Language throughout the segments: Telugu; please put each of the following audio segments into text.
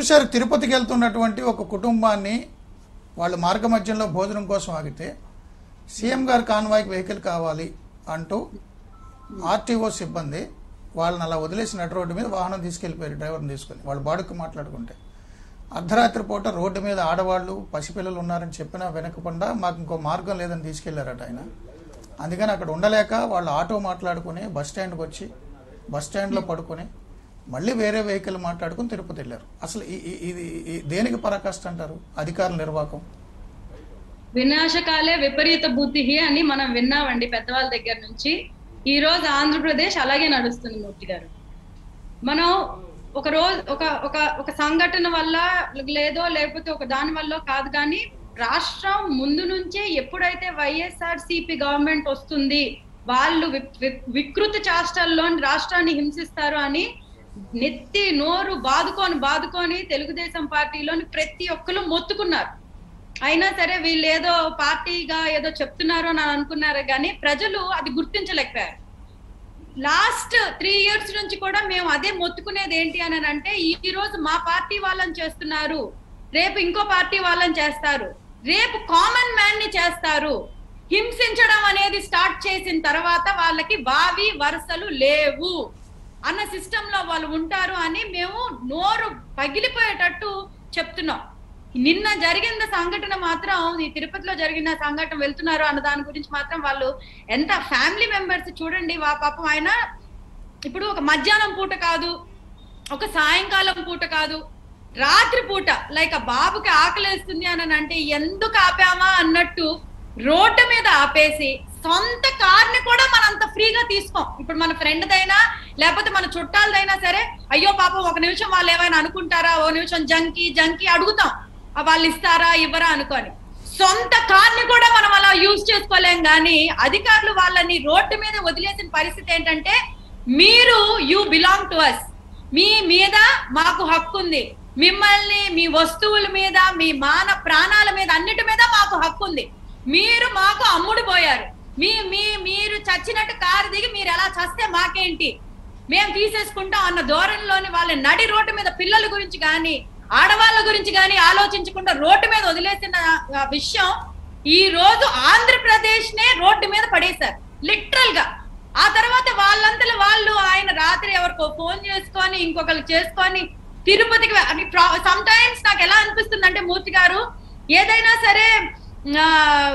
చూశారు తిరుపతికి వెళ్తున్నటువంటి ఒక కుటుంబాన్ని వాళ్ళు మార్గ మధ్యంలో భోజనం కోసం ఆగితే సీఎం గారు కాన్వాయ్కి వెహికల్ కావాలి అంటూ ఆర్టీఓ సిబ్బంది వాళ్ళని అలా వదిలేసి నడు రోడ్డు మీద వాహనం తీసుకెళ్లిపోయారు డ్రైవర్ని తీసుకొని వాళ్ళు బాడుకు మాట్లాడుకుంటే అర్ధరాత్రి పూట రోడ్డు మీద ఆడవాళ్ళు పసిపిల్లలు ఉన్నారని చెప్పినా వెనకకుండా మాకు ఇంకో మార్గం లేదని తీసుకెళ్లారట ఆయన అందుకని అక్కడ ఉండలేక వాళ్ళు ఆటో మాట్లాడుకుని బస్ స్టాండ్కి వచ్చి బస్ స్టాండ్లో పడుకొని మళ్ళీ వేరే వెహికల్ మాట్లాడుకుని తిరుపతి వెళ్ళారు అసలు ఈ- ఈ- ఇది ఈ- దేనికి పరాకాష్ట అంటారు అధికారుల నిర్వాహకం వినాశకాలే విపరీత బుద్ధి అని మనం విన్నామండి పెద్దవాళ్ళ దగ్గర నుంచి ఈ రోజు ఆంధ్రప్రదేశ్ అలాగే నడుస్తుంది మూర్తి గారు మనం ఒక రోజు ఒక ఒక ఒక సంఘటన వల్ల లేదో లేకపోతే ఒక దాని వల్ల కాదు కానీ రాష్ట్రం ముందు నుంచే ఎప్పుడైతే వైఎస్ఆర్ సిపి గవర్నమెంట్ వస్తుంది వాళ్ళు వి- వి- వికృత చేష్టల్లో రాష్ట్రాన్ని హింసిస్తారు అని నెత్తి నోరు బాదుకొని బాదుకొని తెలుగుదేశం పార్టీలోని ప్రతి ఒక్కరు మొత్తుకున్నారు అయినా సరే వీళ్ళు ఏదో పార్టీగా ఏదో చెప్తున్నారు అని అనుకున్నారు కానీ ప్రజలు అది గుర్తించలేకపోయారు లాస్ట్ త్రీ ఇయర్స్ నుంచి కూడా మేము అదే మొత్తుకునేది ఏంటి అని అంటే ఈ రోజు మా పార్టీ వాళ్ళని చేస్తున్నారు రేపు ఇంకో పార్టీ వాళ్ళని చేస్తారు రేపు కామన్ మ్యాన్ ని చేస్తారు హింసించడం అనేది స్టార్ట్ చేసిన తర్వాత వాళ్ళకి వావి వరుసలు లేవు అన్న సిస్టమ్ లో వాళ్ళు ఉంటారు అని మేము నోరు పగిలిపోయేటట్టు చెప్తున్నాం నిన్న జరిగిన సంఘటన మాత్రం ఈ తిరుపతిలో జరిగిన సంఘటన వెళ్తున్నారు అన్న దాని గురించి మాత్రం వాళ్ళు ఎంత ఫ్యామిలీ మెంబర్స్ చూడండి వా పాపం ఆయన ఇప్పుడు ఒక మధ్యాహ్నం పూట కాదు ఒక సాయంకాలం పూట కాదు రాత్రి పూట లైక్ ఆ బాబుకి ఆకలేస్తుంది అని అంటే ఎందుకు ఆపామా అన్నట్టు రోడ్డు మీద ఆపేసి సొంత కార్ని కూడా మనం అంత ఫ్రీగా తీసుకోం ఇప్పుడు మన ఫ్రెండ్దైనా లేకపోతే మన చుట్టాలదైనా సరే అయ్యో పాపం ఒక నిమిషం వాళ్ళు ఏమైనా అనుకుంటారా ఓ నిమిషం జంకి జంకి అడుగుతాం ఆ వాళ్ళు ఇస్తారా ఇవ్వరా అనుకొని సొంత కార్ని కూడా మనం అలా యూజ్ చేసుకోలేం కానీ అధికారులు వాళ్ళని రోడ్డు మీద వదిలేసిన పరిస్థితి ఏంటంటే మీరు యూ బిలాంగ్ టు అస్ మీ మీద మాకు హక్కు ఉంది మిమ్మల్ని మీ వస్తువుల మీద మీ మాన ప్రాణాల మీద అన్నిటి మీద మాకు హక్కు ఉంది మీరు మాకు అమ్ముడు పోయారు మీ మీ మీరు చచ్చినట్టు కారు దిగి మీరు ఎలా చస్తే మాకేంటి మేము తీసేసుకుంటాం అన్న ధోరణిలోని వాళ్ళ నడి రోడ్డు మీద పిల్లల గురించి కానీ ఆడవాళ్ళ గురించి కానీ ఆలోచించకుండా రోడ్డు మీద వదిలేసిన ఆ విషయం ఈ రోజు ఆంధ్రప్రదేశ్ నే రోడ్డు మీద పడేశారు లిటరల్ గా ఆ తర్వాత వాళ్ళంతలో వాళ్ళు ఆయన రాత్రి ఎవరికో ఫోన్ చేసుకొని ఇంకొకరు చేసుకొని తిరుపతికి సమ్ టైమ్స్ నాకు ఎలా అనిపిస్తుంది అంటే మూర్తి గారు ఏదైనా సరే ఆ,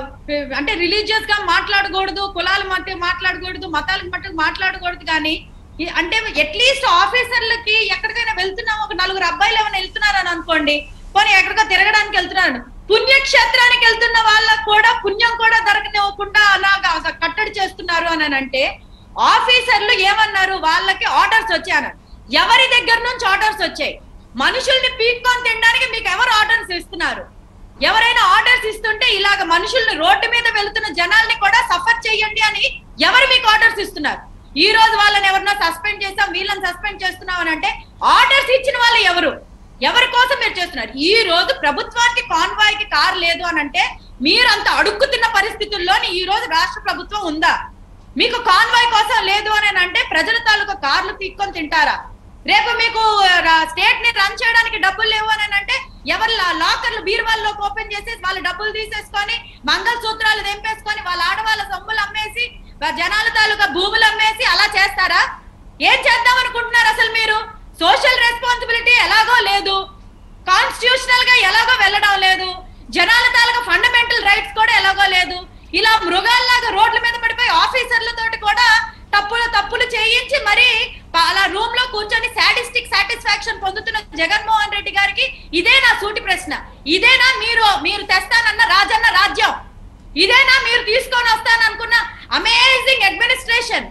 అంటే రిలీజియస్ గా మాట్లాడకూడదు కులాల మధ్య మాట్లాడకూడదు మతాలకు మట్టుకు మాట్లాడకూడదు కానీ ఈ- అంటే అట్లీస్ట్ ఆఫీసర్లకి ఎక్కడికైనా వెళ్తున్నాం ఒక నలుగురు అబ్బాయిలు ఏమైనా వెళ్తున్నారని అనుకోండి పోనీ ఎక్కడికో తిరగడానికి వెళ్తున్నారు పుణ్యక్షేత్రానికి వెళ్తున్న వాళ్ళకు కూడా పుణ్యం కూడా దొరకనివ్వకుండా అలాగా కట్టడి చేస్తున్నారు అని అంటే ఆఫీసర్లు ఏమన్నారు వాళ్ళకి ఆర్డర్స్ వచ్చాయన్నారు ఎవరి దగ్గర నుంచి ఆర్డర్స్ వచ్చాయి మనుషుల్ని పీక్కొని తినడానికి మీకు ఎవరు ఆర్డర్స్ ఇస్తున్నారు ఎవరైనా ఆర్డర్స్ ఇస్తుంటే ఇలాగ మనుషుల్ని రోడ్డు మీద వెళ్తున్న జనాల్ని కూడా సఫర్ చేయండి అని ఎవరు మీకు ఆర్డర్స్ ఇస్తున్నారు ఈ రోజు వాళ్ళని ఎవరినో సస్పెండ్ చేస్తాం వీళ్ళని సస్పెండ్ చేస్తున్నాం అని అంటే ఆర్డర్స్ ఇచ్చిన వాళ్ళు ఎవరు ఎవరి కోసం మీరు చేస్తున్నారు ఈ రోజు ప్రభుత్వానికి కాన్వాయ్ కి కార్ లేదు అని అంటే మీరు అంత అడుక్కుతున్న పరిస్థితుల్లోని ఈ రోజు రాష్ట్ర ప్రభుత్వం ఉందా మీకు కాన్వాయ్ కోసం లేదు అని అంటే ప్రజల తాలూకా కార్లు పీక్కొని తింటారా రేపు మీకు స్టేట్ ని రన్ చేయడానికి డబ్బులు లేవు అని అంటే ఎవరు లా- లాకర్లు బీరువాల్లోకి ఓపెన్ చేసేసి వాళ్ళ డబ్బులు తీసేసుకొని మంగళ సూత్రాలు తెంపేసుకొని వాళ్ళ ఆడవాళ్ళ సొమ్ములు అమ్మేసి వా- జనాల తాలూకా భూములు అమ్మేసి అలా చేస్తారా ఏం చేద్దాం అనుకుంటున్నారు అసలు మీరు సోషల్ రెస్పాన్సిబిలిటీ ఎలాగో లేదు కాన్స్టిట్యూషనల్ గా ఎలాగో వెళ్ళడం లేదు జనాల తాలూకా ఫండమెంటల్ రైట్స్ కూడా ఎలాగో లేదు ఇలా మృగాల్లాగా రోడ్ల మీద పడిపోయి ఆఫీసర్లతోటి కూడా తప్పులు తప్పులు చేయించి మరి ప- అలా రూమ్ లో కూర్చొని సాటిస్టిక్ సాటిస్ఫాక్షన్ పొందుతున్న జగన్మోహన్ రెడ్డి గారికి ఇదే నా సూటి ప్రశ్న ఇదేనా మీరు మీరు తెస్తానన్న రాజన్న రాజ్యం ఇదేనా మీరు తీసుకొని వస్తాననుకున్న అమేజింగ్ అడ్మినిస్ట్రేషన్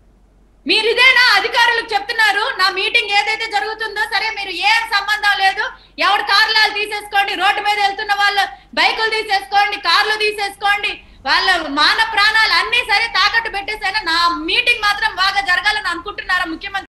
మీరు ఇదేనా అధికారులకు చెప్తున్నారు నా మీటింగ్ ఏదైతే జరుగుతుందో సరే మీరు ఏం సంబంధం లేదు ఎవరి కార్లు తీసేసుకోండి రోడ్డు మీద వెళ్తున్న వాళ్ళు బైకులు తీసేసుకోండి కార్లు తీసేసుకోండి వాళ్ళ మాన ప్రాణాలు అన్ని సరే తాకట్టు పెట్టేసైనా నా మీటింగ్ మాత్రం బాగా జరగాలని అనుకుంటున్నారా ముఖ్యమంత్రి